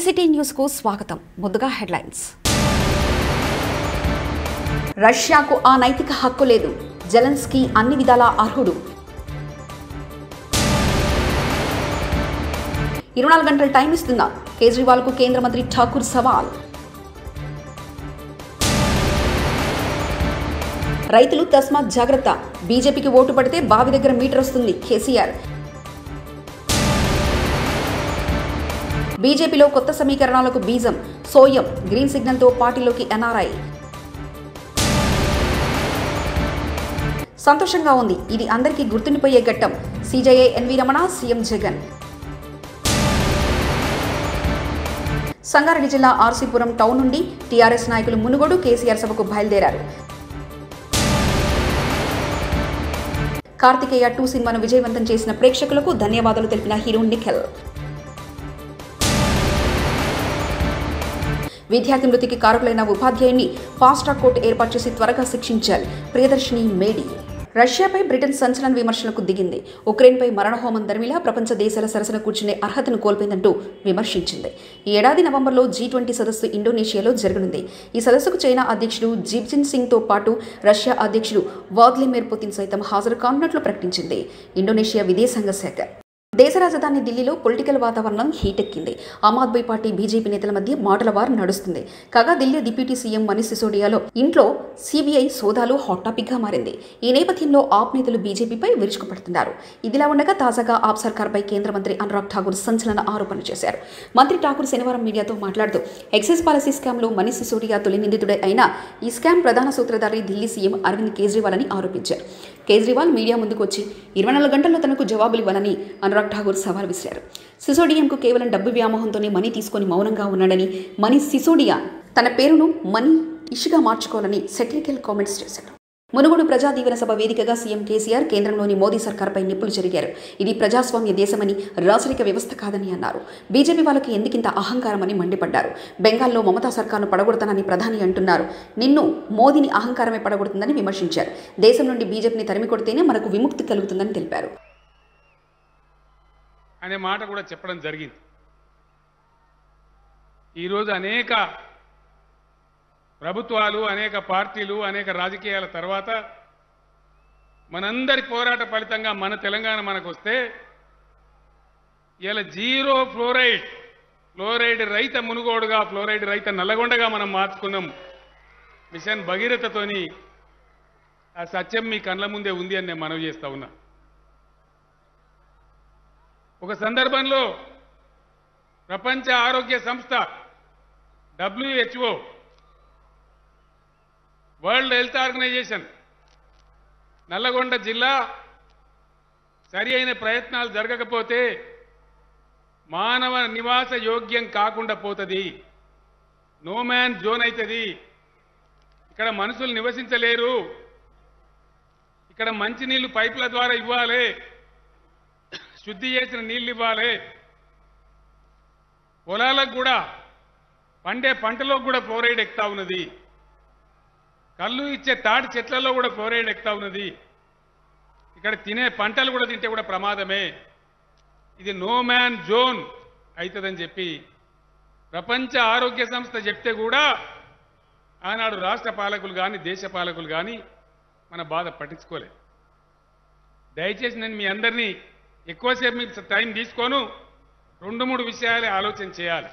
TCT న్యూస్కు స్వాగతం ముందుగా హెడ్లైన్స్ రష్యాకు ఆ నైతిక హక్కు లేదు జెలెన్స్కీ అన్ని విధాలా అర్హుడు ఇరవై నాలుగు గంటల టైం ఇస్తుందా కేజ్రీవాల్కు కేంద్ర మంత్రి ఠాకూర్ సవాల్ రైతులు తస్మాత్ జాగ్రత్త బీజేపీకి ఓటు పడితే బావి దగ్గర మీటర్ వస్తుంది కేసీఆర్ బీజేపీలో కొత్త సమీకరణాలకు బీజం సోయం గ్రీన్ సిగ్నల్తో పార్టీలోకి ఎన్ఆర్ఐ సంతోషంగా ఉంది ఇది అందరికీ గుర్తుండిపోయే ఘట్టం CJA NV Ramana CM Jagan Sangareddy జిల్లా ఆర్సీపురం టౌన్ నుండి టీఆర్ఎస్ నాయకులు మునుగోడు కేసీఆర్ సభకు బయలుదేరారు కార్తికేయ టూ సినిమాను విజయవంతం చేసిన ప్రేక్షకులకు ధన్యవాదాలు తెలిపిన హీరో నిఖిల్ విద్యార్థి మృతికి కారకులైన ఉపాధ్యాయుని ఫాస్ట్ ట్రాక్ కోర్టు ఏర్పాటు చేసి త్వరగా శిక్షించాలి ప్రియదర్శిని మేడి రష్యాపై బ్రిటన్ సంచలన విమర్శలకు దిగింది ఉక్రెయిన్పై మరణహోమం దర్మిలా ప్రపంచ దేశాల సరసన కూర్చునే అర్హతను కోల్పోయిందంటూ విమర్శించింది ఈ ఏడాది నవంబర్లో జీ ట్వంటీ సదస్సు ఇండోనేషియాలో జరగనుంది ఈ సదస్సుకు చైనా అధ్యక్షుడు జిన్జిన్ సింగ్తో పాటు రష్యా అధ్యక్షుడు వాద్లిమిర్ పుతిన్ సైతం హాజరు కానున్నట్లు ప్రకటించింది ఇండోనేషియా విదేశాంగ శాఖ దేశ రాజధాని ఢిల్లీలో పొలిటికల్ వాతావరణం హీటెక్కింది ఆమ్ ఆద్మీ పార్టీ బీజేపీ నేతల మధ్య మాటల వారు నడుస్తుంది కాగా ఢిల్లీ డిప్యూటీ సీఎం మనీష్ సిసోడియాలో ఇంట్లో సీబీఐ సోదాలు హాట్ టాపిక్ గా మారింది ఈ నేపథ్యంలో ఆప్ నేతలు బీజేపీపై విరుచుకుపడుతున్నారు ఇదిలా ఉండగా తాజాగా ఆప్ సర్కార్పై కేంద్ర మంత్రి అనురాగ్ ఠాకూర్ సంచలన ఆరోపణలు చేశారు మంత్రి ఠాకూర్ శనివారం మీడియాతో మాట్లాడుతూ ఎక్సైజ్ పాలసీ స్కామ్లో మనీష్ సిసోడియా తొలి నిందితుడే అయిన ఈ స్కామ్ ప్రధాన సూత్రధారి ఢిల్లీ సీఎం అరవింద్ కేజ్రీవాల్ అని ఆరోపించారు కేజ్రీవాల్ మీడియా ముందుకు వచ్చి ఇరవై నాలుగు గంటల్లో తనకు జవాబులు ఇవ్వాలని అనురాగ్ ఠాగూర్ సవాల్ విసిరారు సిసోడియంకు కేవలం డబ్బు వ్యామోహంతోనే మనీ తీసుకొని మౌనంగా ఉన్నాడని మనీ సిసోడియా తన పేరును మనీ ఇష్గా మార్చుకోవాలని సెటిరికల్ కామెంట్స్ చేశాడు మునుగోడు ప్రజా దీవెన సభ వేదికగా సీఎం కేసీఆర్ కేంద్రంలోని మోదీ సర్కార్పై నిప్పులు జరిగారు ఇది ప్రజాస్వామ్య దేశమని రాచరిక వ్యవస్థ కాదని అన్నారు బీజేపీ వాళ్ళకి ఎందుకింత అహంకారమని మండిపడ్డారు బెంగాల్లో మమతా సర్కార్ను పడగొడతానని ప్రధాని అంటున్నారు నిన్ను మోదీని అహంకారమే పడగొడుతుందని విమర్శించారు దేశం నుండి బీజేపీని తరిమి కొడితేనే మనకు విముక్తి కలుగుతుందని తెలిపారు అనే మాట కూడా చెప్పడం జరిగింది ఈరోజు అనేక ప్రభుత్వాలు అనేక పార్టీలు అనేక రాజకీయాల తర్వాత మనందరి పోరాట ఫలితంగా మన తెలంగాణ మనకు వస్తే ఇలా జీరో ఫ్లోరైడ్ ఫ్లోరైడ్ రైత మునుగోడుగా ఫ్లోరైడ్ రైత నల్లగొండగా మనం మార్చుకున్నాం మిషన్ భగీరథతోని ఆ సత్యం మీ కళ్ళ ముందే ఉంది అని నేను మనవి చేస్తా ఉన్నా ఒక సందర్భంలో ప్రపంచ ఆరోగ్య సంస్థ WHO world health organization Nalgonda జిల్లా సరి అయిన ప్రయత్నాలు జరగకపోతే మానవ నివాస యోగ్యం కాకుండా పోతుంది నో మ్యాన్ జోన్ అవుతుంది ఇక్కడ మనుషులు నివసించలేరు ఇక్కడ మంచినీళ్లు పైపుల ద్వారా ఇవ్వాలి శుద్ధి చేసిన నీళ్ళు ఇవ్వాలి పొలాలకు కూడా పండే పంటలో కూడా ఫ్లోరైడ్ ఎక్కుతా ఉన్నది కళ్ళు ఇచ్చే తాటి చెట్లలో కూడా ఫ్లోరైడ్ ఎక్కుతా ఉన్నది ఇక్కడ తినే పంటలు కూడా తింటే కూడా ప్రమాదమే ఇది నో మ్యాన్ జోన్ అవుతుందని చెప్పి ప్రపంచ ఆరోగ్య సంస్థ చెప్తే కూడా ఆనాడు రాష్ట్ర పాలకులు కానీ దేశ పాలకులు కానీ మన బాధ పట్టించుకోలేదు దయచేసి నేను మీ అందరినీ ఎక్కువసేపు మీకు టైం తీసుకోను రెండు మూడు విషయాలే ఆలోచన చేయాలి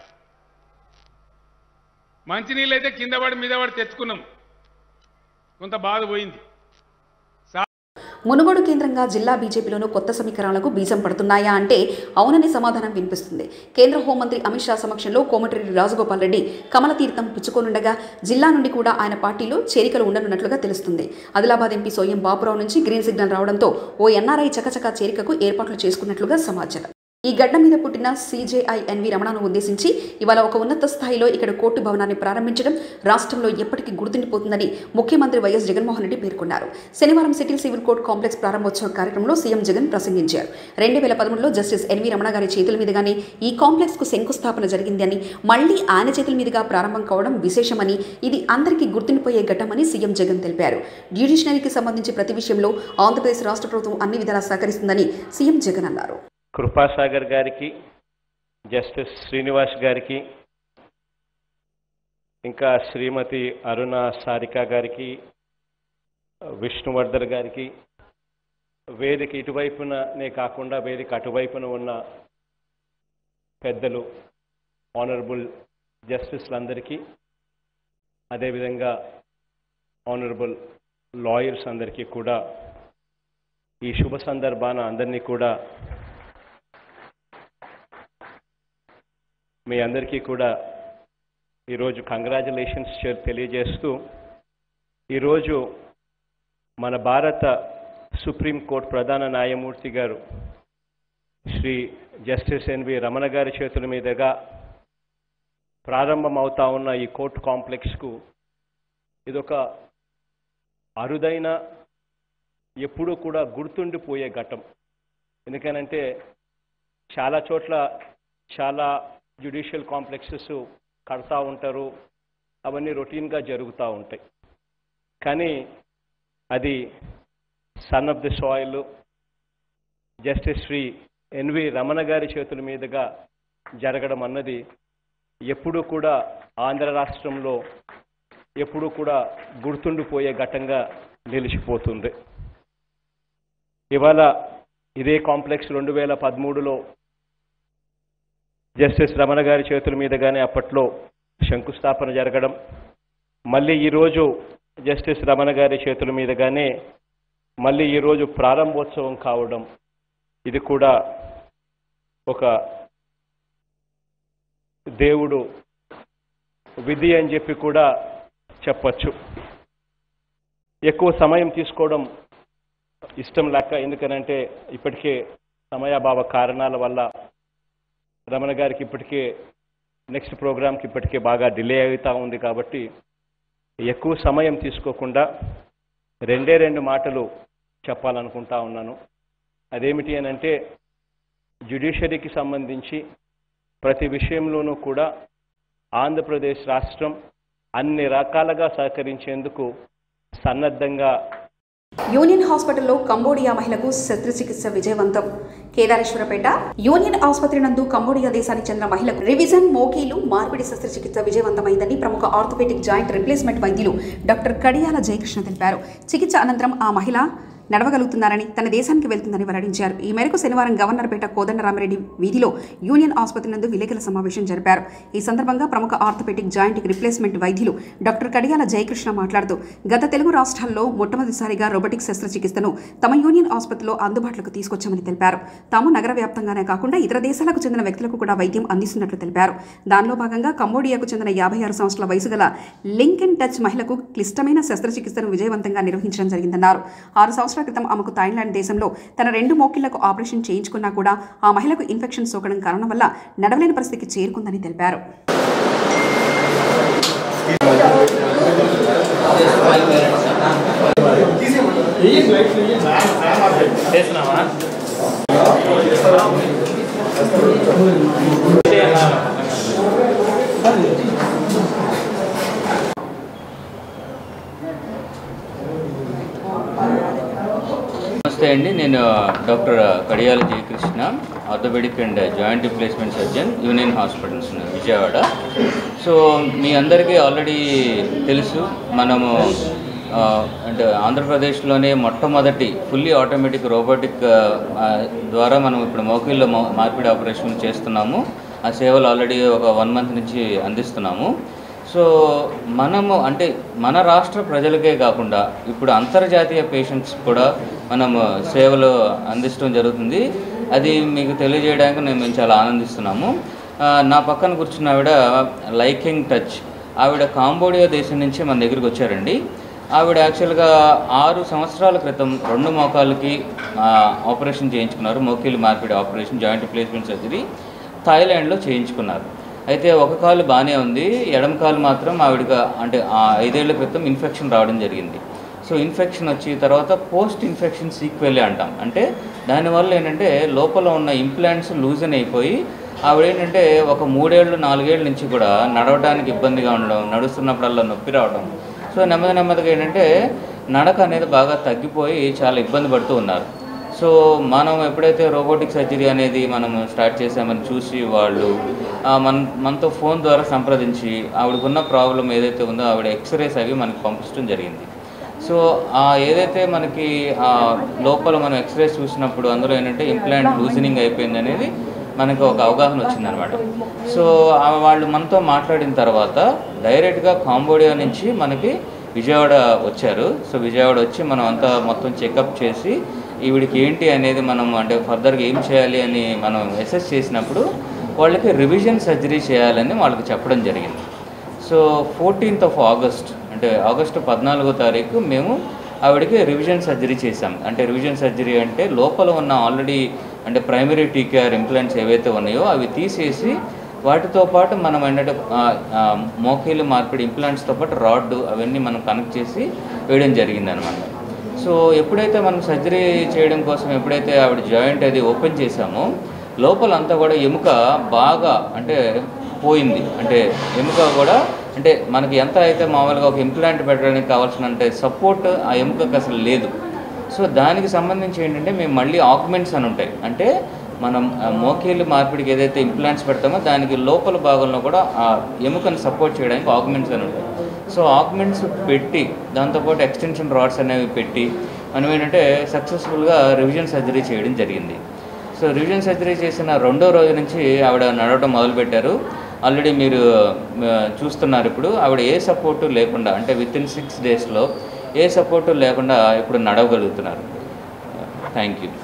మంచినీళ్ళు అయితే కింద పడి మీద పడి తెచ్చుకున్నాం కొంత బాధ పోయింది మునుగోడు కేంద్రంగా జిల్లా బీజేపీలోనూ కొత్త సమీకరణలకు బీజం పడుతున్నాయా అంటే అవునని సమాధానం వినిపిస్తుంది కేంద్ర హోంమంత్రి అమిత్ షా సమక్షంలో కోమటిరెడ్డి రాజగోపాల్ రెడ్డి కమల తీర్థం పుచ్చుకోనుండగా జిల్లా నుండి కూడా ఆయన పార్టీలో చేరికలు ఉండనున్నట్లుగా తెలుస్తుంది ఆదిలాబాద్ ఎంపీ సోయం బాబురావు నుంచి గ్రీన్ సిగ్నల్ రావడంతో ఓ ఎన్ఆర్ఐ చకచకా చేరికకు ఏర్పాట్లు చేసుకున్నట్లుగా సమాచారం ఈ గడ్డ మీద పుట్టిన సీజేఐ ఎన్వి రమణను ఉద్దేశించి ఇవాళ ఒక ఉన్నత స్థాయిలో ఇక్కడ కోర్టు భవనాన్ని ప్రారంభించడం రాష్ట్రంలో ఎప్పటికీ గుర్తుండిపోతుందని ముఖ్యమంత్రి వైఎస్ జగన్మోహన్ రెడ్డి పేర్కొన్నారు శనివారం సిటిల్ సివిల్ కోర్టు కాంప్లెక్స్ ప్రారంభోత్సవ కార్యక్రమంలో సీఎం జగన్ ప్రసంగించారు రెండు వేల పదమూడులో జస్టిస్ ఎన్వి రమణ గారి చేతుల మీదుగానే ఈ కాంప్లెక్స్ కు శంకుస్థాపన జరిగిందని మళ్లీ ఆయన చేతుల మీదుగా ప్రారంభం కావడం విశేషమని ఇది అందరికీ గుర్తుండిపోయే ఘట్టమని సీఎం జగన్ తెలిపారు జ్యుడిషియరీకి సంబంధించి ప్రతి విషయంలో ఆంధ్రప్రదేశ్ రాష్ట్ర ప్రభుత్వం అన్ని విధాలా సహకరిస్తుందని సీఎం జగన్ అన్నారు కృపాసాగర్ గారికి జస్టిస్ శ్రీనివాస్ గారికి ఇంకా శ్రీమతి అరుణ సారిక గారికి విష్ణువర్ధన్ గారికి వేదిక ఇటువైపుననే కాకుండా వేదిక అటువైపున ఉన్న పెద్దలు ఆనరబుల్ జస్టిస్లందరికీ అదేవిధంగా ఆనరబుల్ లాయర్స్ అందరికీ కూడా ఈ శుభ సందర్భాన అందరినీ కూడా మీ అందరికీ కూడా ఈరోజు కంగ్రాచులేషన్స్ తెలియజేస్తూ ఈరోజు మన భారత సుప్రీంకోర్టు ప్రధాన న్యాయమూర్తి గారు శ్రీ జస్టిస్ ఎన్వి రమణ గారి చేతుల మీదుగా ప్రారంభమవుతా ఉన్న ఈ కోర్టు కాంప్లెక్స్కు ఇదొక అరుదైన ఎప్పుడూ కూడా గుర్తుండిపోయే ఘట్టం ఎందుకనంటే చాలా చోట్ల చాలా జ్యుడిషియల్ కాంప్లెక్సెస్ కడతా ఉంటారు అవన్నీ రొటీన్గా జరుగుతూ ఉంటాయి కానీ అది son of the soil justice Shri NV Ramana గారి చేతుల మీదుగా జరగడం అన్నది ఎప్పుడూ కూడా ఆంధ్ర రాష్ట్రంలో ఎప్పుడూ కూడా గుర్తుండిపోయే ఘట్టంగా నిలిచిపోతుంది ఇవాళ ఇదే కాంప్లెక్స్ రెండు వేల పదమూడులో జస్టిస్ రమణ గారి చేతుల మీదుగానే అప్పట్లో శంకుస్థాపన జరగడం మళ్ళీ ఈరోజు జస్టిస్ రమణ గారి చేతుల మీదుగానే మళ్ళీ ఈరోజు ప్రారంభోత్సవం కావడం ఇది కూడా ఒక దేవుడు విధి అని చెప్పి కూడా చెప్పచ్చు ఎక్కువ సమయం తీసుకోవడం ఇష్టం లేక ఎందుకనంటే ఇప్పటికే సమయాభావ కారణాల వల్ల రమణ గారికి ఇప్పటికే నెక్స్ట్ ప్రోగ్రామ్కి ఇప్పటికే బాగా డిలే అవుతూ ఉంది కాబట్టి ఎక్కువ సమయం తీసుకోకుండా రెండే రెండు మాటలు చెప్పాలనుకుంటా ఉన్నాను అదేమిటి అని అంటే జ్యుడిషియరీకి సంబంధించి ప్రతి విషయంలోనూ కూడా ఆంధ్రప్రదేశ్ రాష్ట్రం అన్ని రకాలుగా సహకరించేందుకు సన్నద్ధంగా యూనియన్ హాస్పిటల్లో కంబోడియా మహిళకు శస్త్రచికిత్స విజయవంతం కేదారేశ్వరపేట యూనియన్ ఆసుపత్రి నందు కంబోడియా దేశానికి చెందిన మహిళకు రివిజన్ మోకీలు మార్పిడి శస్త్రచికిత్స విజయవంతమైందని ప్రముఖ ఆర్థోపెటిక్ జాయింట్ రిప్లేస్మెంట్ వైద్యులు డాక్టర్ కడియాల జయకృష్ణ తెలిపారు చికిత్స అనంతరం ఆ మహిళ నడవగలుగుతున్నారని తన దేశానికి వెళ్తుందని వెల్లడించారు ఈ మేరకు శనివారం గవర్నర్పేట కోదండరామిరెడ్డి వీధిలో యూనియన్ ఆసుపత్రి నందు విలేకరుల సమావేశం జరిపారు ఈ సందర్భంగా ప్రముఖ ఆర్థోపెటిక్ జాయింట్ రిప్లేస్మెంట్ వైద్యులు డాక్టర్ కడియాల జయకృష్ణ మాట్లాడుతూ గత తెలుగు రాష్ట్రాల్లో మొట్టమొదటిసారిగా రోబోటిక్ శస్త్రచికిత్సను తమ యూనియన్ ఆసుపత్రిలో అందుబాటులోకి తీసుకొచ్చామని తెలిపారు తాము నగర వ్యాప్తంగానే కాకుండా ఇతర దేశాలకు చెందిన వ్యక్తులకు కూడా వైద్యం అందిస్తున్నట్లు తెలిపారు దానిలో భాగంగా కంబోడియాకు చెందిన యాభై ఆరు సంవత్సరాల వయసు గల లింకెన్ టచ్ మహిళకు క్లిష్టమైన శస్త్రచికిత్సను విజయవంతంగా నిర్వహించడం జరిగిందన్నారు ఆరు సంవత్సరాల క్రితం ఆమెకు థాయిలాండ్ దేశంలో తన రెండు మోకిళ్లకు ఆపరేషన్ చేయించుకున్నా కూడా ఆ మహిళకు ఇన్ఫెక్షన్ సోకడం కారణం వల్ల నడవలేని పరిస్థితికి చేరుకుందని తెలిపారు నమస్తే అండి నేను doctor Kadiyala Jayakrishna orthopedic and joint replacement surgeon union hospitals Vijayawada so మీ అందరికీ ఆల్రెడీ తెలుసు మనము ఆ, అంటే ఆంధ్రప్రదేశ్లోనే మొట్టమొదటి ఫుల్లీ ఆటోమేటిక్ రోబోటిక్ ఆ, ద్వారా మనం ఇప్పుడు మోకిల్లో మో- మార్పిడి ఆపరేషన్ చేస్తున్నాము ఆ సేవలు ఆల్రెడీ ఒక వన్ మంత్ నుంచి అందిస్తున్నాము సో మనము అంటే మన రాష్ట్ర ప్రజలకే కాకుండా ఇప్పుడు అంతర్జాతీయ పేషెంట్స్ కూడా మనము సేవలు అందించడం జరుగుతుంది అది మీకు తెలియజేయడానికి నేను మేము చాలా ఆనందిస్తున్నాము ఆ, నా పక్కన కూర్చున్న ఆవిడ లైకింగ్ టచ్ ఆవిడ కాంబోడియా దేశం నుంచి మన దగ్గరికి వచ్చారండి ఆవిడ యాక్చువల్గా ఆరు సంవత్సరాల క్రితం రెండు మోకాళ్ళకి ఆ, ఆపరేషన్ చేయించుకున్నారు మోకీలు మార్పిడి ఆపరేషన్ జాయింట్ రిప్లేస్మెంట్ సర్జరీ థాయిలాండ్లో చేయించుకున్నారు అయితే ఒక కాలు బాగానే ఉంది ఎడమ కాలు మాత్రం ఆవిడగా అంటే ఆ ఐదేళ్ల క్రితం ఇన్ఫెక్షన్ రావడం జరిగింది సో ఇన్ఫెక్షన్ వచ్చి తర్వాత పోస్ట్ ఇన్ఫెక్షన్ సీక్వెల్ అంటాం అంటే దానివల్ల ఏంటంటే లోపల ఉన్న ఇంప్లాంట్స్ లూజన్ అయిపోయి ఆవిడ ఏంటంటే ఒక మూడేళ్ళు నాలుగేళ్ల నుంచి కూడా నడవడానికి ఇబ్బందిగా ఉండడం నడుస్తున్నప్పుడల్లా నొప్పి రావడం సో నెమ్మది నెమ్మదిగా ఏంటంటే నడక అనేది బాగా తగ్గిపోయి చాలా ఇబ్బంది పడుతూ ఉన్నారు సో మనం ఎప్పుడైతే రోబోటిక్ సర్జరీ అనేది మనం స్టార్ట్ చేసామని చూసి వాళ్ళు ఆ, మన మనతో ఫోన్ ద్వారా సంప్రదించి ఆవిడకున్న ప్రాబ్లం ఏదైతే ఉందో ఆవిడ ఎక్స్రేస్ అవి మనకి పంపించడం జరిగింది సో ఆ ఏదైతే మనకి ఆ లోపల మనం ఎక్స్రేస్ చూసినప్పుడు అందులో ఏంటంటే ఇంప్లాంట్ లూజనింగ్ అయిపోయింది అనేది మనకు ఒక అవగాహన వచ్చిందనమాట సో ఆ వాళ్ళు మనతో మాట్లాడిన తర్వాత డైరెక్ట్గా కాంబోడియా నుంచి మనకి విజయవాడ వచ్చారు సో విజయవాడ వచ్చి మనం అంతా మొత్తం చెకప్ చేసి ఈవిడికి ఏంటి అనేది మనం అంటే ఫర్దర్గా ఏం చేయాలి అని మనం అసెస్ చేసినప్పుడు వాళ్ళకి రివిజన్ సర్జరీ చేయాలని వాళ్ళకి చెప్పడం జరిగింది సో ఫోర్టీన్త్ ఆఫ్ ఆగస్ట్ అంటే ఆగస్టు పద్నాలుగో తారీఖు మేము ఆవిడకి రివిజన్ సర్జరీ చేసాం అంటే రివిజన్ సర్జరీ అంటే లోపల ఉన్న ఆల్రెడీ అంటే ప్రైమరీ టీకేఆర్ ఇంప్లాంట్స్ ఏవైతే ఉన్నాయో అవి తీసేసి వాటితో పాటు మనం ఏంటంటే ఆ, ఆ, మోకేలు మార్పిడి ఇంప్లాంట్స్తో పాటు రాడ్ అవన్నీ మనం కనెక్ట్ చేసి వేయడం జరిగింది అనమాట సో ఎప్పుడైతే మనం సర్జరీ చేయడం కోసం ఎప్పుడైతే ఆవిడ జాయింట్ అది ఓపెన్ చేసామో లోపల అంతా కూడా ఎముక బాగా అంటే పోయింది అంటే ఎముక కూడా అంటే మనకి ఎంత అయితే మామూలుగా ఒక ఇంప్లాంట్ పెట్టడానికి కావాల్సినంత సపోర్ట్ ఆ ఎముకకు అసలు లేదు సో దానికి సంబంధించి ఏంటంటే మేము మళ్ళీ ఆక్యుమెంట్స్ అని ఉంటాయి అంటే మనం ఆ మోకేలు మార్పిడికి ఏదైతే ఇంప్లాంట్స్ పెడతామో దానికి లోపల భాగంలో కూడా ఆ ఎముకను సపోర్ట్ చేయడానికి ఆక్యుమెంట్స్ అని ఉంటాయి సో ఆక్యుమెంట్స్ పెట్టి దాంతోపాటు ఎక్స్టెన్షన్ రాడ్స్ అనేవి పెట్టి మనం ఏంటంటే సక్సెస్ఫుల్గా రివిజన్ సర్జరీ చేయడం జరిగింది సో రివిజన్ సర్జరీ చేసిన రెండో రోజు నుంచి ఆవిడ నడవడం మొదలుపెట్టారు ఆల్రెడీ మీరు ఆ, చూస్తున్నారు ఇప్పుడు ఆవిడ ఏ సపోర్టు లేకుండా అంటే విత్ ఇన్ సిక్స్ డేస్లో ఏ సపోర్టు లేకుండా ఇప్పుడు నడవగలుగుతున్నారు thank you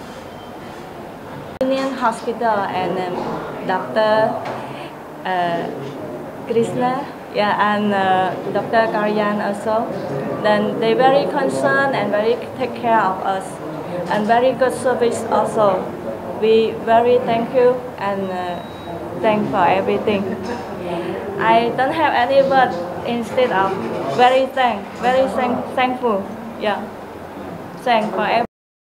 Union Hospital and um, Dr. Uh, Krishna, yeah, and uh, Dr. Karyan also. Then they very concerned and very take care of us, and very good service also. We very thank you and uh, thank for everything. I don't have any word instead of very thank, very thank, thankful. Yeah, thank for everything.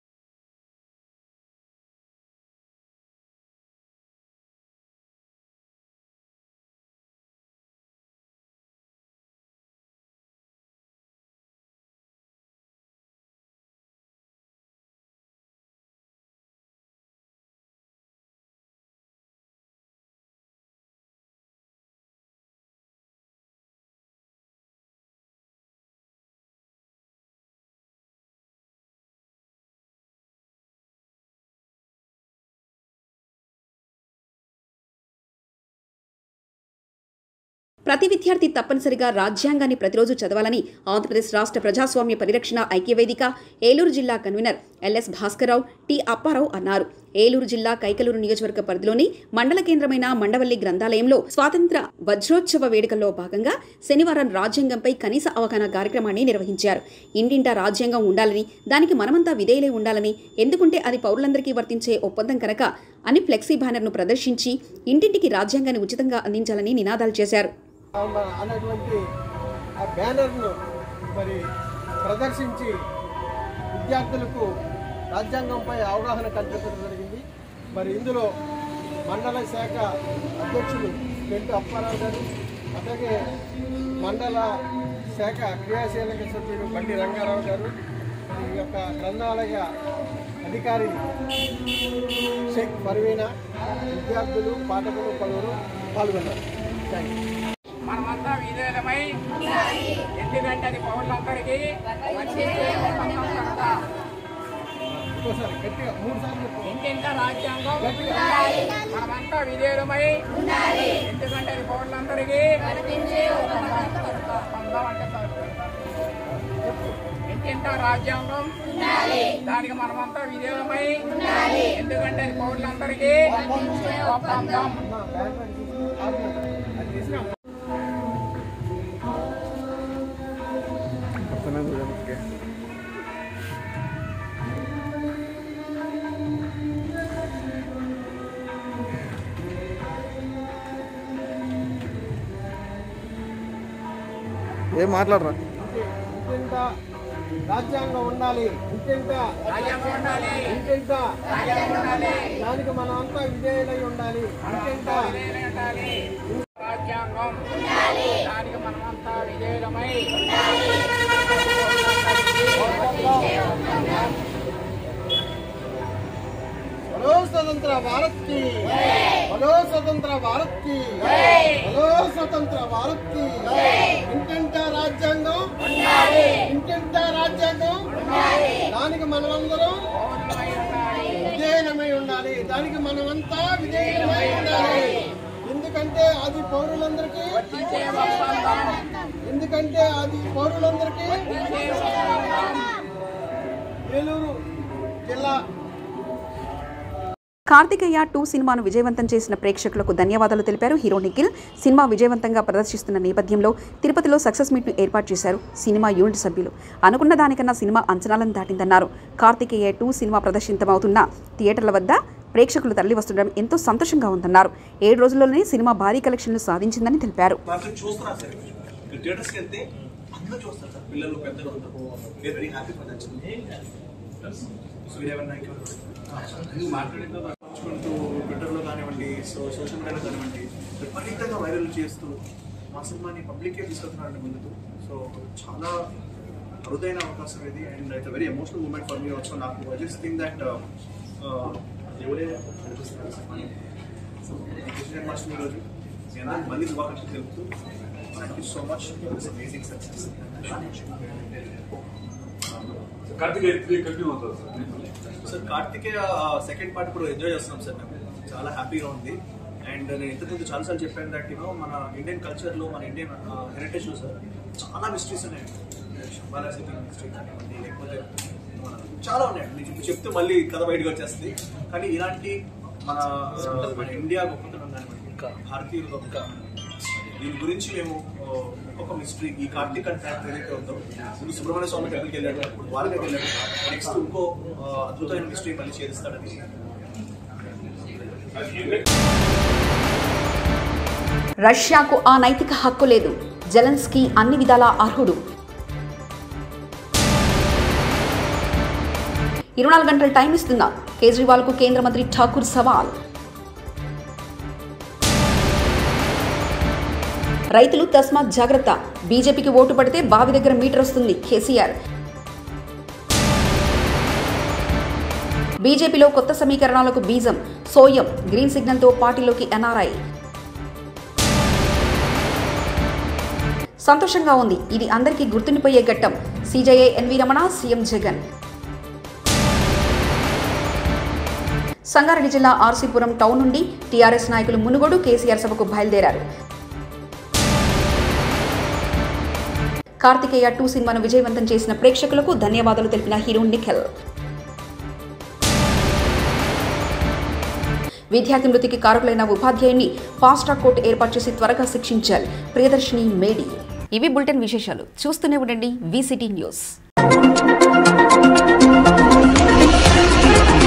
ప్రతి విద్యార్థి తప్పనిసరిగా రాజ్యాంగాన్ని ప్రతిరోజు చదవాలని ఆంధ్రప్రదేశ్ రాష్ట్ర ప్రజాస్వామ్య పరిరక్షణ ఐక్యవేదిక ఏలూరు జిల్లా convener LS Bhaskar Rao T Apparao అన్నారు ఏలూరు జిల్లా కైకలూరు నియోజకవర్గ పరిధిలోని మండల కేంద్రమైన మండవల్లి గ్రంథాలయంలో స్వాతంత్ర వజ్రోత్సవ వేడుకల్లో భాగంగా శనివారం రాజ్యాంగంపై కనీస అవగాహన కార్యక్రమాన్ని నిర్వహించారు ఇంటింటా రాజ్యాంగం ఉండాలని దానికి మనమంతా విధేయులై ఉండాలని ఎందుకంటే అది పౌరులందరికీ వర్తించే ఒప్పందం కనుక అని ఫ్లెక్సీ బ్యానర్ను ప్రదర్శించి ఇంటింటికి రాజ్యాంగాన్ని ఉచితంగా అందించాలని నినాదాలు చేశారు అన్న- అన్నటువంటి ఆ బ్యానర్ను మరి ప్రదర్శించి విద్యార్థులకు రాజ్యాంగంపై అవగాహన కల్పించడం జరిగింది మరి ఇందులో మండల శాఖ అధ్యక్షులు పెంటు అప్పారావు గారు అలాగే మండల శాఖ క్రియాశీలక సభ్యుడు బండి రంగారావు గారు ఈ యొక్క గ్రంథాలయ అధికారి షేక్ పర్వీనా విద్యార్థులు పాఠకులు పలువురు పాల్గొన్నారు థ్యాంక్ యూ మనమంతా విధేయులమై ఎందుకంటే అది పౌరులందరికీ వర్తించే ఒక సంస్థ. ఇంకోసారి గట్టిగా మూడు సార్లు చెప్పు. ఇంటింట రాజ్యాంగం మనమంతా విధేయులమై ఎందుకంటే అది పౌరులందరికీ వర్తించే ఒక సంస్థ. సంస్థ అంటే సంస్థ. ఇంటింట రాజ్యాంగం దానికి మనమంతా విధేయులమై ఎందుకంటే అది పౌరులందరికీ ఒప్పందం నా బ్యాగ్ ప్యాక్ తీసి ఆపు. అది తీసుకురా. ఏం మాట్లాడరా ఇంటింట రాజ్యాంగం ఉండాలి ఇంటింట రాజ్యాంగం ఉండాలి ఇంటింట రాజ్యాంగం ఉండాలి దానికి మనం అంతా విధేయులై ఉండాలి ఇంటింట విధేయులై ఉండాలి రాజ్యాంగం దానికి మనమంతా విధేయులమై స్వతంత్ర భారత్ కి హలో స్వతంత్ర భారత్ కి హలో స్వతంత్ర భారత్ కి ఇంటింట రాజ్యాంగం ఇంటింట రాజ్యాంగం దానికి మనమందరం విధేయమై ఉండాలి దానికి మనమంతా విధేయమై ఉండాలి ఎందుకంటే అది పౌరులందరికీ ఎందుకంటే అది పౌరులందరికీ ఏలూరు జిల్లా కార్తికేయ టూ సినిమాను విజయవంతం చేసిన ప్రేక్షకులకు ధన్యవాదాలు తెలిపారు హీరో నిఖిల్ సినిమా విజయవంతంగా ప్రదర్శిస్తున్న నేపథ్యంలో తిరుపతిలో సక్సెస్ మీట్ను ఏర్పాటు చేశారు సినిమా యూనిట్ సభ్యులు అనుకున్న దానికన్నా సినిమా అంచనాలను దాటిందన్నారు కార్తికేయ టూ సినిమా ప్రదర్శితమవుతున్న థియేటర్ల వద్ద ప్రేక్షకులు తరలి వస్తుండడం ఎంతో సంతోషంగా ఉందన్నారు ఏడు రోజుల్లోనే సినిమా భారీ కలెక్షన్లు సాధించిందని తెలిపారు మాత్రం చూస్తున్నారు సార్ థియేటర్స్కి వెళ్తే అందరూ చూస్తారు సార్ పిల్లలు పెద్దలు అందరూ they very happy for that Suryavar Nayak మాట్లాడుకుంటూ ట్విట్టర్లో కానివ్వండి సో సోషల్ మీడియాలో కానివ్వండి విపరీతంగా వైరల్ చేస్తూ మా సినిమాని పబ్లిక్కే తీసుకెళ్తున్నారండి ముందుకు సో చాలా అరుదైన అవకాశం ఇది and it's very emotional moment for me also నాకు ఐ జస్ట్ థింక్ దట్ దేవుడే నడిపిస్తున్నారు సినిమాని సో కృష్ణ జన్మాష్టమి రోజు మీ అందరికీ మళ్ళీ శుభాకాంక్షలు తెలుపుతూ thank you so much for this amazing success sir Karthikeya second part ఇప్పుడు ఎంజాయ్ చేస్తున్నాం సార్ మేము చాలా హ్యాపీగా ఉంది అండ్ నేను ఇంతకుముందు చాలాసార్లు చెప్పాను దట్ యూనో మన ఇండియన్ కల్చర్లో మన ఇండియన్ హెరిటేజ్లో సార్ చాలా మిస్టరీస్ ఉన్నాయి శంబాలా సిటీ మిస్టరీ కానివ్వండి లేకపోతే మన చాలా ఉన్నాయండి మీకు ఇప్పుడు చెప్తే మళ్ళీ కథ బయటకు వచ్చేస్తుంది కానీ ఇలాంటి మన ఆ, మన ఇండియా గొప్పతనం కానివ్వండి ఇంకా భారతీయుల గొప్పతనం దీని గురించి మేము ఆ, ఒక్కొక్క మిస్టరీ ఈ కార్తీక్ అండ్ ట్రాక్ ఏదైతే ఉందో ముందు సుబ్రహ్మణ్య స్వామి టెంపుల్కి వెళ్ళాడు ఇప్పుడు ద్వారకకి వెళ్ళాడు నెక్స్ట్ ఇంకో ఆ, అద్భుతమైన మిస్టరీ మళ్ళీ చేస్తాడని రష్యాకు ఆ నైతిక హక్కు లేదు జెలెన్స్కీ అన్ని విధాలా అర్హుడు ఇరవై నాలుగు గంటల టైం ఇస్తున్నా కేజ్రీవాల్కు కేంద్ర మంత్రి ఠాకూర్ సవాల్ రైతులు తస్మాత్ జాగ్రత్త బీజేపీకి ఓటు పడితే బావి దగ్గర మీటర్ వస్తుంది కేసీఆర్ బీజేపీలో కొత్త సమీకరణాలకు బీజం సోయం గ్రీన్ సిగ్నల్తో పార్టీలోకి ఎన్ఆర్ఐ సంతోషంగా ఉంది ఇది అందరికీ గుర్తుండిపోయే ఘట్టం CJA NV Ramana CM Jagan Sangareddy జిల్లా ఆర్సీపురం టౌన్ నుండి టీఆర్ఎస్ నాయకులు మునుగోడు కేసీఆర్ సభకు బయలుదేరారు కార్తికేయ టూ సినిమాను విజయవంతం చేసిన ప్రేక్షకులకు ధన్యవాదాలు తెలిపిన హీరో నిఖిల్ విద్యార్థి మృతికి కారకులైన ఉపాధ్యాయుని ఫాస్ట్ ట్రాక్ కోర్టు ఏర్పాటు చేసి త్వరగా శిక్షించాలి ప్రియదర్శిని మేడి ఇవి బులెటిన్ విశేషాలు చూస్తూనే ఉండండి వీసిటీ న్యూస్